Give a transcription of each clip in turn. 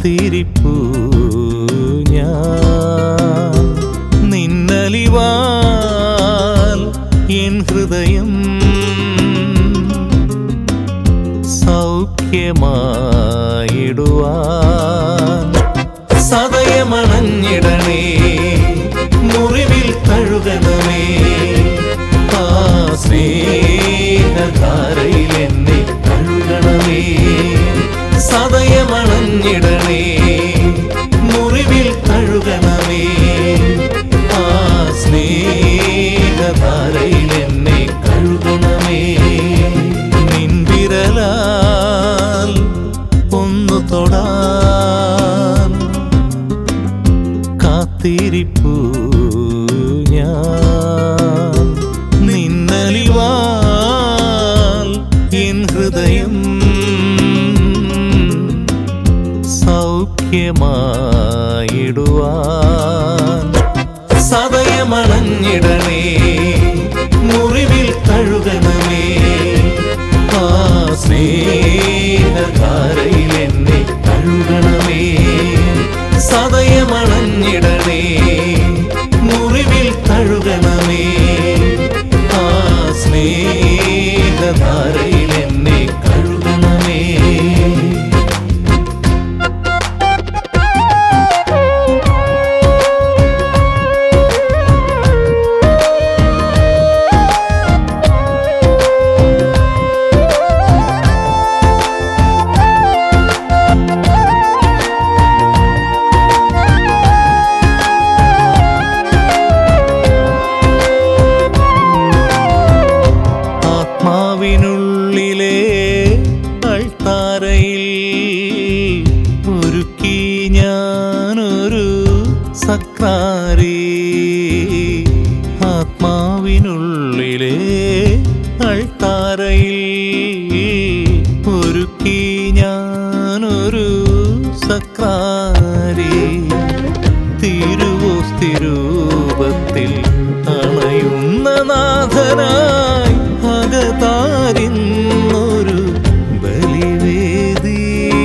കാത്തിരിപ്പു ഞാൻ നിന്നലിവാൽ എൻ ഹൃദയം സൗഖ്യമായിടുവാൻ സദയമണഞ്ഞിടണേ മുറിവിൽ കഴുകണമേ ആ സ്നേഹധാരയിൽ എന്നെ കഴുകണമേ സദയമണഞ്ഞിടണേ മുറിവിൽ കഴുകണമേ ആ സ്നേഹധാരയിൽ എന്നെ കഴുകണമേ നിൻവിരലാൽ ഒന്നു തൊടാൻ കാത്തിരിപ്പു ഞാൻ നിന്നലിവാൽ എൻ ഹൃദയം സൗഖ്യമായിടുവാൻ സദയമണഞ്ഞിടണേ മുറിവിൽ കഴുകണമേ ആ സ്നേഹധാരയിൽ എന്നെ കഴുകണമേ സദയമണഞ്ഞിടണേ മുറിവിൽ കഴുകണമേ ആ സ്നേഹധാരയിൽ എന്നെ കഴുകണമേ ആത്മാവിനുള്ളിലെ അൾത്താരയിൽ ഒരുക്കി ഞാനൊരു സക്രാരി ആത്മാവിനുള്ളിലെ അൾത്താരയിൽ ഒരുക്കി ഞാനൊരു സക്രാരി തിരുവോസ്തിരൂപത്തിൽ അണയുന്ന നാഥനായി അകതാരിന്നൊരു ബലിവേദി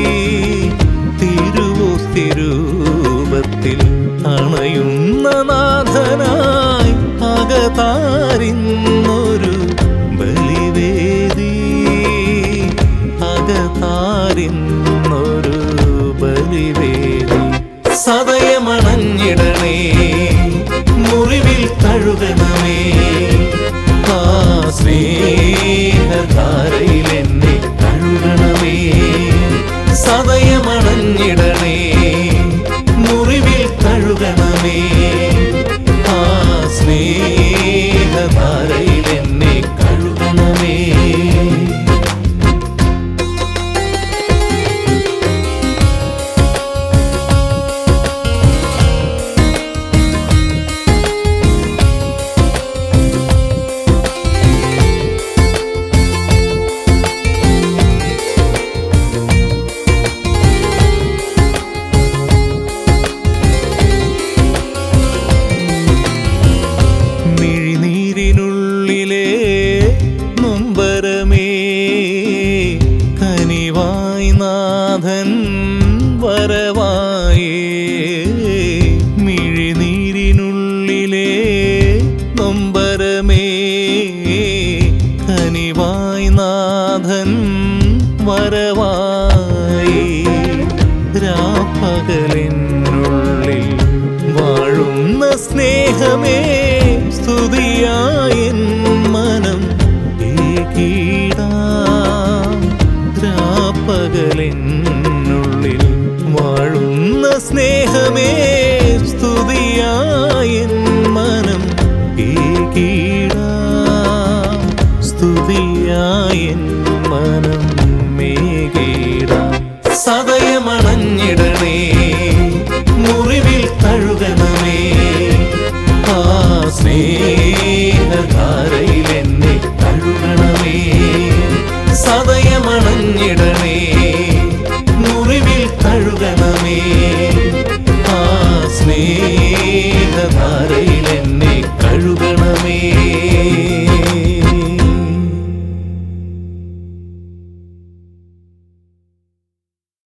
തിരുവോസ്തിരൂപത്തിൽ അണയുന്ന നാഥനായി അകതാരിന്നൊരു ബലിവേദി അകതാരിന്നൊരു ബലിവേദി സദയമണഞ്ഞിടണേ മുറിവിൽ കഴുകണമേ ആ സ്നേഹധാരയിൽ എന്നെ കഴുകണമേ സദയമണഞ്ഞിടണേ മുറിവിൽ കഴുകണമേ ആ സ്നേഹധാരയിൽ എന്നെ കഴുകണമേ മിഴിനീരിനുള്ളിലെ നൊമ്പരമേ കനിവായി നാഥൻ വരവായേ മിഴിനീരിനുള്ളിലെ നൊമ്പരമേ കനിവായി നാഥൻ വരവായി രാപ്പകലിനുള്ളിൽ വാഴുന്ന സ്നേഹമേ സ്തുതിയായൻ മനം ഏകീടാം രാപ്പകലിനുള്ളിൽ വാഴുന്ന സ്നേഹമേ സ്തുതിയായൻ മനം ഏകീടാം സ്തുതിയായൻ മനം മേകീടാം സദയമണഞ്ഞിടണേ മുറിവിൽ കഴുകണമേ ആ സ്നേഹധാരയിൽ എന്നെ കഴുകണമേ സദയമണഞ്ഞിടണേ മുറിവിൽ കഴുകണമേ ആ സ്നേഹധാരയിൽ എന്നെ കഴുകണമേ